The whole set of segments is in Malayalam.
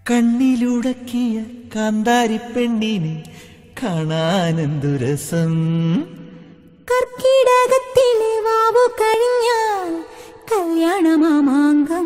കണ്ണിലുടക്കിയ കാന്താരി പെണ്ണിനെ കാണാനെന്തു രസം കർക്കിടകത്തിലെ വാവു കഴിഞ്ഞാൽ കല്യാണമാമാങ്കം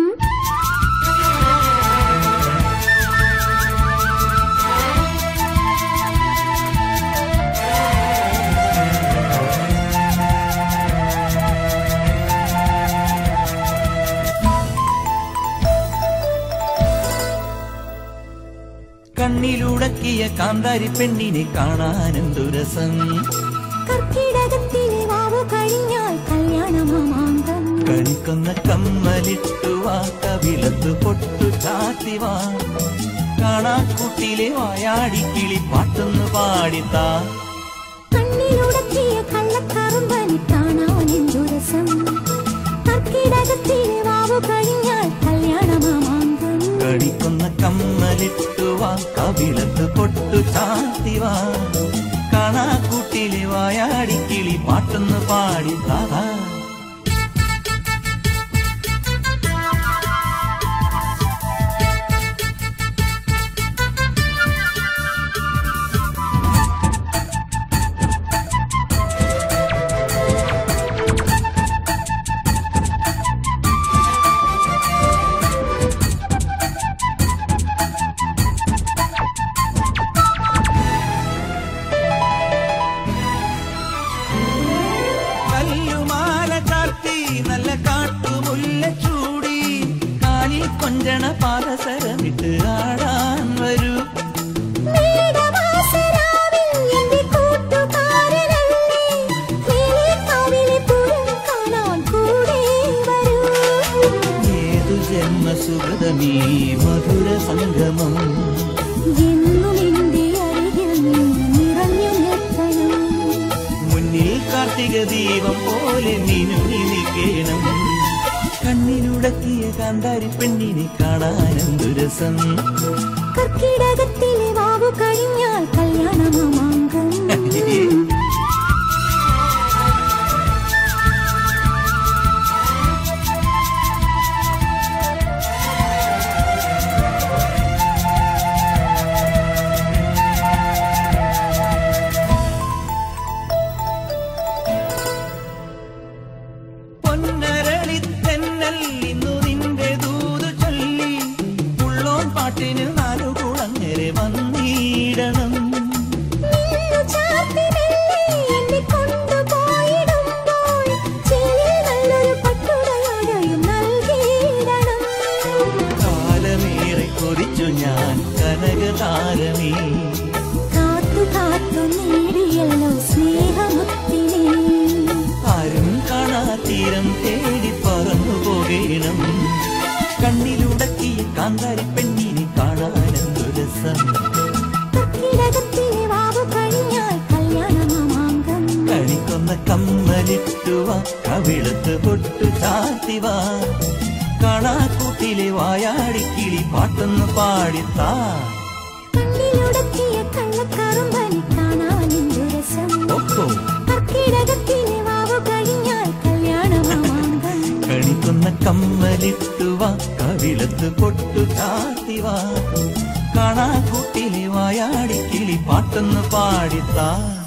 കണ്ണിലുടക്കിയ കാന്താരി പെണ്ണിനെ കാണാനെന്തു രസം കർക്കിടകത്തിലെ വാവു കഴിഞ്ഞാൽ കല്യാണമാമാങ്കം കണിക്കൊന്ന കമ്മലിട്ടു വാ കവിളത്തു പൊട്ടു ചാത്തിവാ കാണാക്കൂട്ടിലെ വായാടി കിളി പാട്ടൊന്നു പാടിത്താ കണ്ണിലുടക്കിയ കള്ളക്കറുമ്പനി കാണാനെന്തു രസം കർക്കിടകത്തിലെ വാവു കഴിഞ്ഞാൽ കല്യാണമാമാങ്കം കണിക്കൊന്ന കമ്മലിട്ടു വാ കവിളത്ത് പൊട്ടു ചാത്തിവാ കാണാക്കൂട്ടിലെ വായാടി കിളി പാട്ടൊന്നു പാടിത്താ കല്ലുമാല ചാർത്തി നല്ല കാട്ടുമുല്ല ചൂടി കാലിൽ കൊഞ്ചണ പാദസരമിട്ട് ആടാൻ വരൂ മേഘമാസരാവിൽ എന്റെ കൂട്ടുകാരനല്ലേ, മേലേക്കാവിലെ പുരം കാണാൻ കൂടെ വരൂ. ഏതു ജന്മസുഹൃതമീ മധുര സംഗമം എന്നും എന്റെ അരികിൽ നീ നിറഞ്ഞു നിൽക്കണം. മുന്നിൽ കാർത്തിക ദീപം പോലെ മിനുങ്ങി നിൽക്കണം കണ്ണിലുടക്കിയ കാന്താരി പെണ്ണിനെ കാണാനെന്തു രസം കർക്കിടകത്തിലെ വാവു കഴിഞ്ഞാൽ കല്യാണമാമാങ്കം പൊന്നരളിത്തെന്നൽ ഇന്നു നിന്റെ ദൂതു ചൊല്ലി ഉള്ളോൻ പാട്ടിന് നാലു കുളങ്ങരെ വന്നിടണം നിന്നു ചാർത്തി മെല്ലെ എന്നെ കൊണ്ടുപോയിടുമ്പോൾ ചെളിയിൽ നല്ലൊരു പട്ടുടയാടയും നൽകിയിടണം കാലമേറെ കൊതിച്ചു ഞാൻ കനകതാരമേ കാത്തു കാത്തു നേടിയല്ലോ സ്നേഹമുത്തിനെ ആരും കാണാ തീരം തേടി പറന്നു പോകേണം കണ്ണിലുടക്കിയ കാന്താരി പെണ്ണിനെ കാണാനെന്തു രസം കർക്കിടകത്തിലെ വാവു കഴിഞ്ഞാൽ കല്യാണമാമാങ്കം കണിക്കൊന്ന കമ്മലിട്ടുവാ കവിളത്ത് പൊട്ടു ചാത്തിവാ കാണാക്കൂട്ടിലെ വായാടി കിളി പാട്ടൊന്ന് പാടിത്താ കണ്ണിലുടക്കിയ കള്ളക്കറുമ്പനി കാണാനെന്തു രസം ഒക്കോ കർക്കിടകത്തിലെ വാവു കഴിഞ്ഞാൽ കല്യാണമാമാങ്കം കണിക്കൊന്ന കമ്മലിട്ടുവാ കവിളത്ത് പൊട്ടു ചാത്തിവാ കാണാക്കൂട്ടിലെ വായാടി കിളി പാട്ടൊന്ന് പാടിത്താ